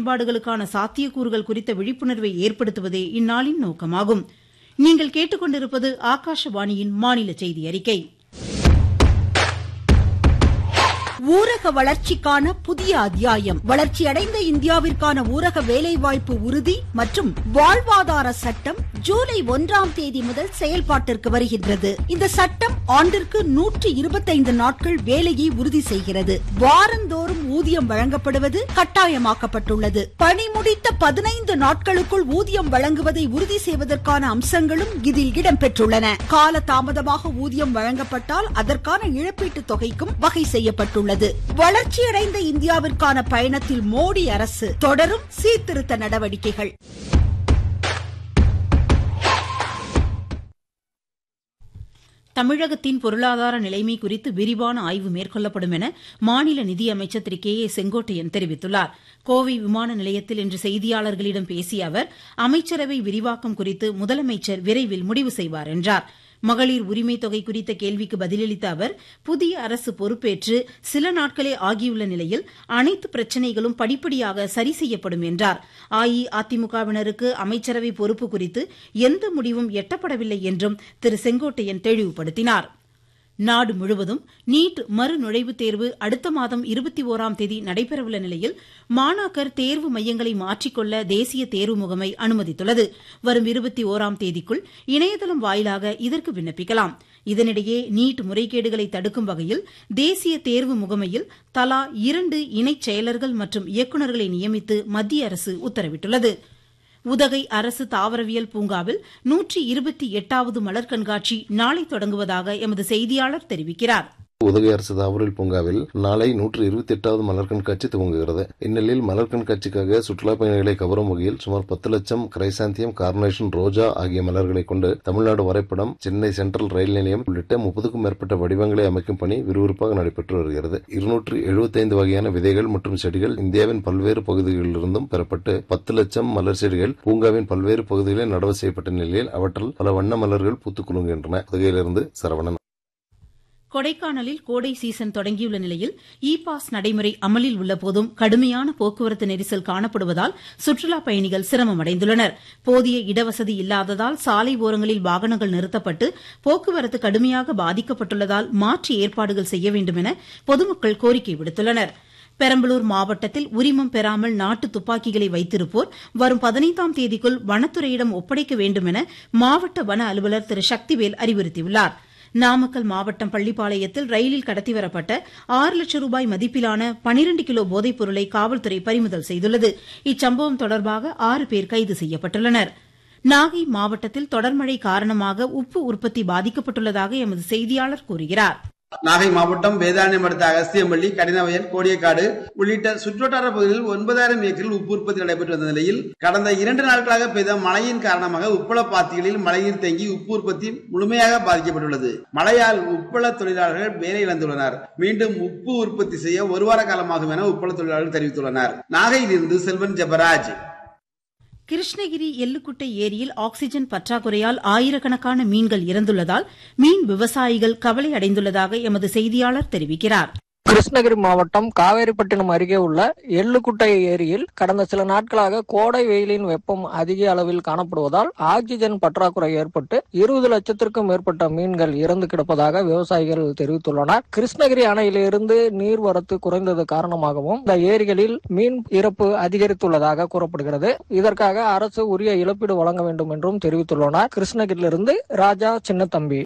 செயல்பாடுகளுக்கான சாத்தியக்கூறுகள் குறித்த விழிப்புணர்வை ஏற்படுத்துவதே இந்நாளின் நோக்கமாகும் நீங்கள் கேட்டுக்கொண்டிருப்பது ஆகாஷவாணியின் மாநில செய்தி அறிக்கை ஊரக வளர்ச்சிக்கான புதிய அத்தியாயம் வளர்ச்சியடைந்த இந்தியாவிற்கான ஊரக வேலைவாய்ப்பு உறுதி மற்றும் வாழ்வாதார சட்டம் ஜூலை ஒன்றாம் தேதி முதல் செயல்பாட்டிற்கு வருகின்றது இந்த சட்டம் ஆண்டிற்கு நூற்றி இருபத்தைந்து நாட்கள் வேலையை உறுதி செய்கிறது வாரந்தோறும் ஊதியம் வழங்கப்படுவது கட்டாயமாக்கப்பட்டுள்ளது பணி முடித்த பதினைந்து நாட்களுக்குள் ஊதியம் வழங்குவதை உறுதி செய்வதற்கான அம்சங்களும் இதில் இடம்பெற்றுள்ளன கால தாமதமாக ஊதியம் வழங்கப்பட்டால் அதற்கான இழப்பீட்டுத் தொகைக்கும் வகை செய்யப்பட்டுள்ளது வளர்ச்சியடைந்த இந்தியாவிற்கான பயணத்தில் மோடி அரசு தொடரும் சீர்திருத்த நடவடிக்கைகள் தமிழகத்தின் பொருளாதார நிலைமை குறித்து விரிவான ஆய்வு மேற்கொள்ளப்படும் என மாநில நிதியமைச்சர் திரு கே ஏ செங்கோட்டையன் தெரிவித்துள்ளார் கோவை விமான நிலையத்தில் இன்று செய்தியாளர்களிடம் பேசிய அவர் அமைச்சரவை விரிவாக்கம் குறித்து முதலமைச்சர் விரைவில் முடிவு செய்வார் என்றார் மகளிர் உரிமை தொகை குறித்த கேள்விக்கு பதிலளித்த அவர் புதிய அரசு பொறுப்பேற்று சில நாட்களே ஆகியுள்ள நிலையில் அனைத்து பிரச்சினைகளும் படிப்படியாக சரி செய்யப்படும் என்றார் அஇஅதிமுகவினருக்கு அமைச்சரவை பொறுப்பு குறித்து எந்த முடிவும் எட்டப்படவில்லை என்றும் திரு செங்கோட்டையன் தெளிவுபடுத்தினார் நாடு முழுவதும் நீட் மறுநுழைவுத் தேர்வு அடுத்த மாதம் இருபத்தி ஓராம் தேதி நடைபெறவுள்ள நிலையில் மாணாக்கர் தேர்வு மையங்களை மாற்றிக்கொள்ள தேசிய தேர்வு முகமை அனுமதித்துள்ளது வரும் இருபத்தி ஓராம் தேதிக்குள் இணையதளம் வாயிலாக இதற்கு விண்ணப்பிக்கலாம் இதனிடையே நீட் முறைகேடுகளை தடுக்கும் வகையில் தேசிய தேர்வு முகமையில் தலா இரண்டு இணைச் செயலர்கள் மற்றும் இயக்குநர்களை நியமித்து மத்திய அரசு உத்தரவிட்டுள்ளது உதகை அரசு தாவரவியல் பூங்காவில் நூற்றி இருபத்தி எட்டாவது மலர் கண்காட்சி நாளை தொடங்குவதாக எமது செய்தியாளர் தெரிவிக்கிறார் உதகை அரசு தாவரல் பூங்காவில் நாளை நூற்று இருபத்தி எட்டாவது மலர் கண்காட்சி துவங்குகிறது இந்நிலையில் மலர் கண்காட்சிக்காக சுற்றுலா பயணிகளை கவரும் வகையில் சுமார் பத்து லட்சம் கிரைசாந்தியம் கார்னேஷன் ரோஜா ஆகிய மலர்களை கொண்டு தமிழ்நாடு வரைபடம் சென்னை சென்ட்ரல் ரயில் நிலையம் உள்ளிட்ட முப்பதுக்கும் மேற்பட்ட வடிவங்களை அமைக்கும் பணி விறுவிறுப்பாக நடைபெற்று வருகிறது இருநூற்று எழுபத்தைந்து வகையான விதைகள் மற்றும் செடிகள் இந்தியாவின் பல்வேறு பகுதிகளிலிருந்தும் பெறப்பட்டு பத்து லட்சம் மலர் செடிகள் பூங்காவின் பல்வேறு பகுதிகளில் நடவு செய்யப்பட்ட நிலையில் அவற்றில் பல வண்ண மலர்கள் பூத்துக் குலுங்குகின்றன உதகையிலிருந்து சரவணன் கொடைக்கானலில் கோடை சீசன் தொடங்கியுள்ள நிலையில் இ பாஸ் நடைமுறை அமலில் உள்ள போதும் கடுமையான போக்குவரத்து நெரிசல் காணப்படுவதால் சுற்றுலாப் பயணிகள் சிரமமடைந்துள்ளனர் போதிய இடவசதி இல்லாததால் சாலை ஓரங்களில் வாகனங்கள் நிறுத்தப்பட்டு போக்குவரத்து கடுமையாக பாதிக்கப்பட்டுள்ளதால் மாற்று ஏற்பாடுகள் செய்ய வேண்டும் என பொதுமக்கள் கோரிக்கை விடுத்துள்ளனா் பெரம்பலூர் மாவட்டத்தில் உரிமம் பெறாமல் நாட்டு துப்பாக்கிகளை வைத்திருப்போர் வரும் பதினைந்தாம் தேதிக்குள் வனத்துறையிடம் ஒப்படைக்க வேண்டும் என மாவட்ட வன அலுவலர் திரு சக்திவேல் அறிவுறுத்தியுள்ளார் நாமக்கல் மாவட்டம் பள்ளிப்பாளையத்தில் ரயிலில் கடத்தி வரப்பட்ட ஆறு லட்சம் ரூபாய் மதிப்பிலான பனிரண்டு கிலோ போதைப் பொருளை காவல்துறை பறிமுதல் செய்துள்ளது இச்சம்பவம் தொடர்பாக ஆறு பேர் கைது செய்யப்பட்டுள்ளனா் நாகை மாவட்டத்தில் தொடர்மழை காரணமாக உப்பு உற்பத்தி பாதிக்கப்பட்டுள்ளதாக எமது செய்தியாளர் கூறுகிறார் நாகை மாவட்டம் வேதாரண்யம் அடுத்த அகஸ்தியம்பள்ளி கடினவயல் கோடியக்காடு உள்ளிட்ட சுற்றுவட்டார பகுதிகளில் ஒன்பதாயிரம் ஏக்கரில் உப்பு உற்பத்தி நடைபெற்று வந்த நிலையில் கடந்த இரண்டு நாட்களாக பெய்த மழையின் காரணமாக உப்பள பாத்திகளில் மழைநீர் தேங்கி உப்பு உற்பத்தி முழுமையாக பாதிக்கப்பட்டுள்ளது மழையால் உப்பள தொழிலாளர்கள் வேலை இழந்துள்ளனர் மீண்டும் உப்பு உற்பத்தி செய்ய ஒரு வார காலமாகும் என உப்பள தொழிலாளர்கள் தெரிவித்துள்ளனர் நாகையிலிருந்து செல்வன் ஜெபராஜ் கிருஷ்ணகிரி எள்ளுக்குட்டை ஏரியில் ஆக்ஸிஜன் பற்றாக்குறையால் ஆயிரக்கணக்கான மீன்கள் இறந்துள்ளதால் மீன் விவசாயிகள் கவலை அடைந்துள்ளதாக எமது செய்தியாளர் தெரிவிக்கிறார் கிருஷ்ணகிரி மாவட்டம் காவேரிப்பட்டினம் அருகே உள்ள எள்ளுக்குட்டை ஏரியில் கடந்த சில நாட்களாக கோடை வெயிலின் வெப்பம் அதிக அளவில் காணப்படுவதால் ஆக்சிஜன் பற்றாக்குறை ஏற்பட்டு இருபது லட்சத்திற்கும் மேற்பட்ட மீன்கள் இறந்து கிடப்பதாக விவசாயிகள் தெரிவித்துள்ளனர் கிருஷ்ணகிரி அணையிலிருந்து நீர்வரத்து குறைந்தது காரணமாகவும் இந்த ஏரிகளில் மீன் இறப்பு அதிகரித்துள்ளதாக கூறப்படுகிறது இதற்காக அரசு உரிய இழப்பீடு வழங்க வேண்டும் என்றும் தெரிவித்துள்ளனர் கிருஷ்ணகிரியிலிருந்து ராஜா சின்னத்தம்பி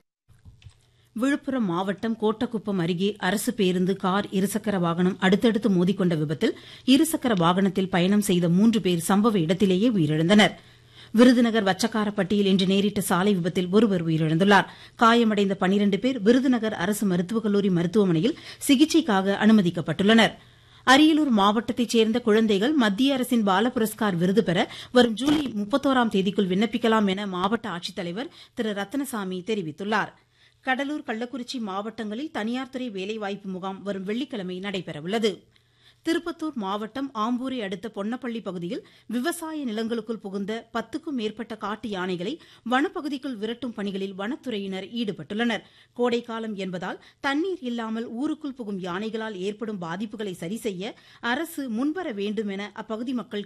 விழுப்புரம் மாவட்டம் கோட்டக்குப்பம் அருகே அரசு பேருந்து கார் இருசக்கர வாகனம் அடுத்தடுத்து மோதிக்கொண்ட விபத்தில் இருசக்கர வாகனத்தில் பயணம் செய்த மூன்று பேர் சம்பவ இடத்திலேயே உயிரிழந்தனர் விருதுநகர் வச்சக்காரப்பட்டியில் இன்று நேரிட்ட சாலை விபத்தில் ஒருவர் உயிரிழந்துள்ளார் காயமடைந்த பனிரண்டு பேர் விருதுநகர் அரசு மருத்துவக் கல்லூரி மருத்துவமனையில் சிகிச்சைக்காக அனுமதிக்கப்பட்டுள்ளனா் அரியலூர் மாவட்டத்தைச் சேர்ந்த குழந்தைகள் மத்திய அரசின் பால புரஸ்கார் விருது பெற வரும் ஜூலை முப்பத்தோராம் தேதிக்குள் விண்ணப்பிக்கலாம் என மாவட்ட ஆட்சித்தலைவர் திரு ரத்னசாமி தெரிவித்துள்ளார் கடலூர் கள்ளக்குறிச்சி மாவட்டங்களில் தனியார் துறை வேலைவாய்ப்பு முகாம் வரும் வெள்ளிக்கிழமை நடைபெறவுள்ளது திருப்பத்தூர் மாவட்டம் ஆம்பூரை அடுத்த பொன்னப்பள்ளி பகுதியில் விவசாய நிலங்களுக்குள் புகுந்த பத்துக்கும் மேற்பட்ட காட்டு யானைகளை வனப்பகுதிக்குள் விரட்டும் பணிகளில் வனத்துறையினர் ஈடுபட்டுள்ளனர் கோடைக்காலம் என்பதால் தண்ணீர் இல்லாமல் ஊருக்குள் புகும் யானைகளால் ஏற்படும் பாதிப்புகளை சரிசெய்ய அரசு முன்வர வேண்டும் என அப்பகுதி மக்கள்